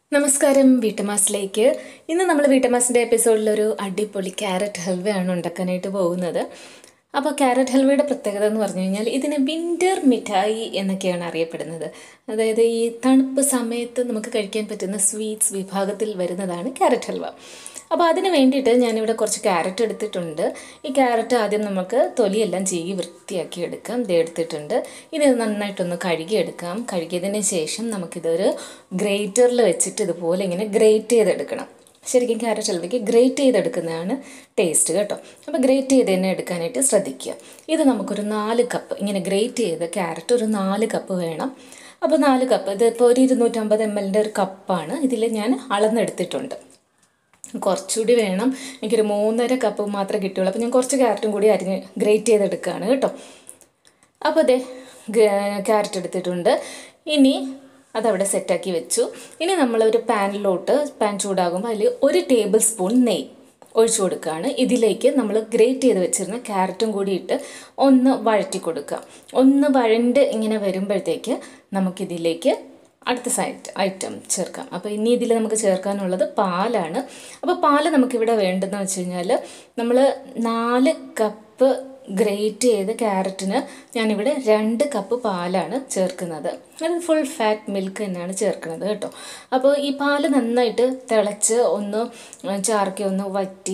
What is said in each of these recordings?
നമസ്കാരം വീട്ടമാസിലേക്ക് ഇന്ന് നമ്മൾ വീട്ടമാസിൻ്റെ എപ്പിസോഡിലൊരു അടിപൊളി ക്യാരറ്റ് ഹൽവയാണ് ഉണ്ടാക്കാനായിട്ട് പോകുന്നത് അപ്പോൾ ക്യാരറ്റ് ഹൽവയുടെ പ്രത്യേകത എന്ന് പറഞ്ഞു കഴിഞ്ഞാൽ ഇതിന് വിൻ്റർ മിഠായി എന്നൊക്കെയാണ് അറിയപ്പെടുന്നത് അതായത് ഈ തണുപ്പ് സമയത്ത് നമുക്ക് കഴിക്കാൻ പറ്റുന്ന സ്വീറ്റ്സ് വിഭാഗത്തിൽ വരുന്നതാണ് ക്യാരറ്റ് ഹൽവ അപ്പോൾ അതിന് വേണ്ടിയിട്ട് ഞാനിവിടെ കുറച്ച് ക്യാരറ്റ് എടുത്തിട്ടുണ്ട് ഈ ക്യാരറ്റ് ആദ്യം നമുക്ക് തൊലിയെല്ലാം ചീകി വൃത്തിയാക്കി എടുക്കാം ഇത് എടുത്തിട്ടുണ്ട് ഇത് നന്നായിട്ടൊന്ന് കഴുകിയെടുക്കാം കഴുകിയതിന് ശേഷം നമുക്കിതൊരു ഗ്രേറ്ററിൽ വെച്ചിട്ട് ഇതുപോലെ ഇങ്ങനെ ഗ്രേറ്റ് ചെയ്തെടുക്കണം ശരിക്കും ക്യാരറ്റ് ഹൽവയ്ക്ക് ഗ്രേറ്റ് ചെയ്തെടുക്കുന്നതാണ് ടേസ്റ്റ് കേട്ടോ അപ്പോൾ ഗ്രേറ്റ് ചെയ്ത് തന്നെ എടുക്കാനായിട്ട് ശ്രദ്ധിക്കുക ഇത് നമുക്കൊരു നാല് കപ്പ് ഇങ്ങനെ ഗ്രേറ്റ് ചെയ്ത ക്യാരറ്റ് ഒരു നാല് കപ്പ് വേണം അപ്പോൾ നാല് കപ്പ് ഇതിപ്പോൾ ഒരു ഇരുന്നൂറ്റമ്പത് എം എല്ലിൻ്റെ ഒരു കപ്പാണ് ഇതിൽ ഞാൻ അളന്നെടുത്തിട്ടുണ്ട് കുറച്ചുകൂടി വേണം എനിക്കൊരു മൂന്നര കപ്പ് മാത്രമേ കിട്ടുള്ളൂ അപ്പോൾ ഞാൻ കുറച്ച് ക്യാരറ്റും കൂടി അരിഞ്ഞ് ഗ്രേറ്റ് ചെയ്തെടുക്കുകയാണ് കേട്ടോ അപ്പോൾ അതെ ക്യാരറ്റ് എടുത്തിട്ടുണ്ട് ഇനി അതവിടെ സെറ്റാക്കി വെച്ചു ഇനി നമ്മളൊരു പാനിലോട്ട് പാൻ ചൂടാകുമ്പോൾ അതിൽ ഒരു ടേബിൾ സ്പൂൺ നെയ്യ് ഒഴിച്ചു കൊടുക്കുകയാണ് ഇതിലേക്ക് നമ്മൾ ഗ്രേറ്റ് ചെയ്ത് വെച്ചിരുന്ന ക്യാരറ്റും കൂടി ഇട്ട് ഒന്ന് വഴറ്റി കൊടുക്കുക ഒന്ന് വഴണ്ട് ഇങ്ങനെ വരുമ്പോഴത്തേക്ക് നമുക്കിതിലേക്ക് അടുത്ത സൈറ്റ് ഐറ്റം ചേർക്കാം അപ്പോൾ ഇനി ഇതിൽ നമുക്ക് ചേർക്കാനുള്ളത് പാലാണ് അപ്പോൾ പാല് നമുക്കിവിടെ വേണ്ടതെന്ന് വെച്ച് കഴിഞ്ഞാൽ നമ്മൾ നാല് കപ്പ് ഗ്രേറ്റ് ചെയ്ത ക്യാരറ്റിന് ഞാനിവിടെ രണ്ട് കപ്പ് പാലാണ് ചേർക്കുന്നത് അത് ഫുൾ ഫാറ്റ് മിൽക്ക് തന്നെയാണ് ചേർക്കുന്നത് കേട്ടോ അപ്പോൾ ഈ പാല് നന്നായിട്ട് തിളച്ച് ഒന്ന് ചാർക്കി ഒന്ന് വറ്റി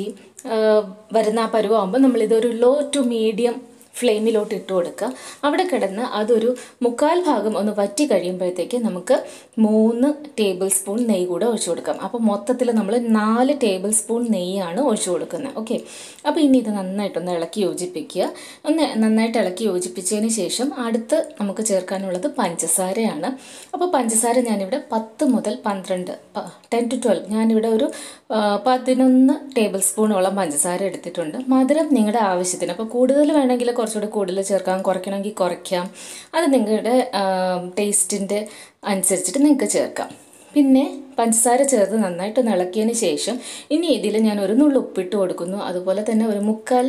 വരുന്ന ആ പരുവാകുമ്പോൾ നമ്മളിതൊരു ലോ ടു മീഡിയം ഫ്ലെയിമിലോട്ട് ഇട്ട് കൊടുക്കുക അവിടെ കിടന്ന് അതൊരു മുക്കാൽ ഭാഗം ഒന്ന് വറ്റി കഴിയുമ്പോഴത്തേക്ക് നമുക്ക് മൂന്ന് ടേബിൾ സ്പൂൺ നെയ്യ് കൂടെ ഒഴിച്ചു കൊടുക്കാം അപ്പോൾ മൊത്തത്തിൽ നമ്മൾ നാല് ടേബിൾ സ്പൂൺ നെയ്യാണ് ഒഴിച്ചു കൊടുക്കുന്നത് ഓക്കെ അപ്പോൾ ഇനി ഇത് നന്നായിട്ടൊന്ന് ഇളക്കി യോജിപ്പിക്കുക ഒന്ന് നന്നായിട്ട് ഇളക്കി യോജിപ്പിച്ചതിന് ശേഷം അടുത്ത് നമുക്ക് ചേർക്കാനുള്ളത് പഞ്ചസാരയാണ് അപ്പോൾ പഞ്ചസാര ഞാനിവിടെ പത്ത് മുതൽ പന്ത്രണ്ട് ടെൻ ടു ട്വൽവ് ഞാനിവിടെ ഒരു പതിനൊന്ന് ടേബിൾ സ്പൂണോളം പഞ്ചസാര എടുത്തിട്ടുണ്ട് മധുരം നിങ്ങളുടെ ആവശ്യത്തിന് അപ്പോൾ കൂടുതൽ വേണമെങ്കിൽ കുറച്ചുകൂടി കൂടുതൽ ചേർക്കാം കുറയ്ക്കണമെങ്കിൽ കുറയ്ക്കാം അത് നിങ്ങളുടെ ടേസ്റ്റിൻ്റെ അനുസരിച്ചിട്ട് നിങ്ങൾക്ക് ചേർക്കാം പിന്നെ പഞ്ചസാര ചേർത്ത് നന്നായിട്ട് ഇളക്കിയതിന് ശേഷം ഇനി ഇതിൽ ഞാൻ ഒരു നുള്ളു ഉപ്പിട്ട് കൊടുക്കുന്നു അതുപോലെ തന്നെ ഒരു മുക്കാൽ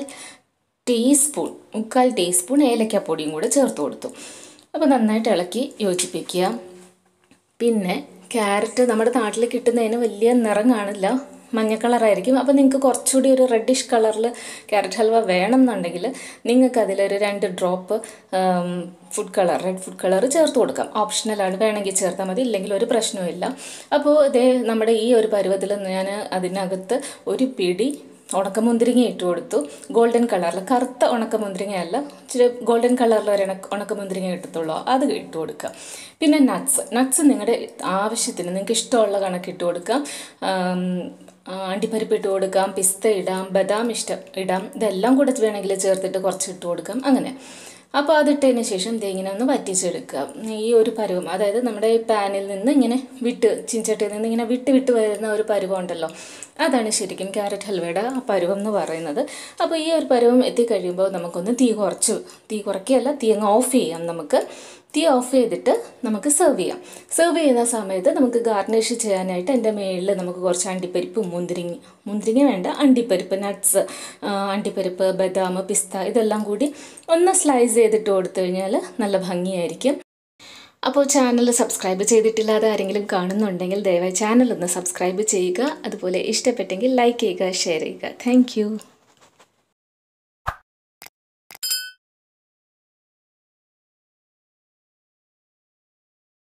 ടീസ്പൂൺ മുക്കാൽ ടീസ്പൂൺ ഏലക്കാപ്പൊടിയും കൂടെ ചേർത്ത് കൊടുത്തു അപ്പോൾ നന്നായിട്ട് ഇളക്കി യോജിപ്പിക്കുക പിന്നെ ക്യാരറ്റ് നമ്മുടെ നാട്ടിൽ കിട്ടുന്നതിന് വലിയ നിറം കാണില്ല മഞ്ഞ കളറായിരിക്കും അപ്പോൾ നിങ്ങൾക്ക് കുറച്ചുകൂടി ഒരു റെഡിഷ് കളറിൽ ക്യാരറ്റ് ഹൽവ വേണം എന്നുണ്ടെങ്കിൽ നിങ്ങൾക്ക് അതിലൊരു രണ്ട് drop food colour red food colour ചേർത്ത് കൊടുക്കാം ഓപ്ഷണലാണ് വേണമെങ്കിൽ ചേർത്താൽ മതി ഇല്ലെങ്കിൽ ഒരു പ്രശ്നവുമില്ല അപ്പോൾ ഇതേ നമ്മുടെ ഈ ഒരു പരുവത്തിൽ ഞാൻ അതിനകത്ത് ഒരു പിടി ഉണക്കമുന്തിരിങ്ങ ഇട്ട് കൊടുത്തു ഗോൾഡൻ കളറിൽ കറുത്ത ഉണക്കമുന്തിരിങ്ങ അല്ല ഇച്ചിരി ഗോൾഡൻ കളറിൽ ഒരു ഉണക്കമുന്തിരിങ്ങ കിട്ടത്തുള്ളൂ അത് ഇട്ട് കൊടുക്കുക പിന്നെ നട്ട്സ് നട്ട്സ് നിങ്ങളുടെ ആവശ്യത്തിന് നിങ്ങൾക്ക് ഇഷ്ടമുള്ള കണക്ക് ഇട്ട് കൊടുക്കാം അണ്ടിപ്പരിപ്പ് ഇട്ട് കൊടുക്കാം പിസ്ത ഇടാം ബദാം ഇഷ്ടം ഇടാം ഇതെല്ലാം കൂടെ വേണമെങ്കിൽ ചേർത്തിട്ട് കുറച്ച് ഇട്ട് കൊടുക്കാം അങ്ങനെ അപ്പോൾ അതിട്ടതിന് ശേഷം ദേ ഇങ്ങനെ ഒന്ന് വറ്റിച്ചെടുക്കുക ഈ ഒരു പരുവം അതായത് നമ്മുടെ ഈ പാനിൽ നിന്ന് ഇങ്ങനെ വിട്ട് ചിഞ്ചട്ടിയിൽ നിന്ന് ഇങ്ങനെ വിട്ട് വിട്ട് വരുന്ന ഒരു പരുവം ഉണ്ടല്ലോ അതാണ് ശരിക്കും ക്യാരറ്റ് ഹൽവയുടെ ആ പരുവം എന്ന് പറയുന്നത് അപ്പോൾ ഈ ഒരു പരുവം എത്തിക്കഴിയുമ്പോൾ നമുക്കൊന്ന് തീ കുറച്ച് തീ കുറയ്ക്കുകയല്ല തീ അങ്ങ് ഓഫ് ചെയ്യാം നമുക്ക് തീ ഓഫ് ചെയ്തിട്ട് നമുക്ക് സെർവ് ചെയ്യാം സെർവ് ചെയ്യുന്ന സമയത്ത് നമുക്ക് ഗാർണിഷ് ചെയ്യാനായിട്ട് എൻ്റെ മേളിൽ നമുക്ക് കുറച്ച് അണ്ടിപ്പരിപ്പ് മുന്തിരിങ്ങ മുന്തിരിങ്ങ വേണ്ട അണ്ടിപ്പരിപ്പ് നട്ട്സ് അണ്ടിപ്പരിപ്പ് ബദാം പിസ്ത ഇതെല്ലാം കൂടി ഒന്ന് സ്ലൈസ് ചെയ്തിട്ട് കൊടുത്തു കഴിഞ്ഞാൽ നല്ല ഭംഗിയായിരിക്കും അപ്പോൾ ചാനൽ സബ്സ്ക്രൈബ് ചെയ്തിട്ടില്ലാതെ ആരെങ്കിലും കാണുന്നുണ്ടെങ്കിൽ ദയവായി ചാനൽ ഒന്ന് സബ്സ്ക്രൈബ് ചെയ്യുക അതുപോലെ ഇഷ്ടപ്പെട്ടെങ്കിൽ ലൈക്ക് ചെയ്യുക ഷെയർ ചെയ്യുക താങ്ക്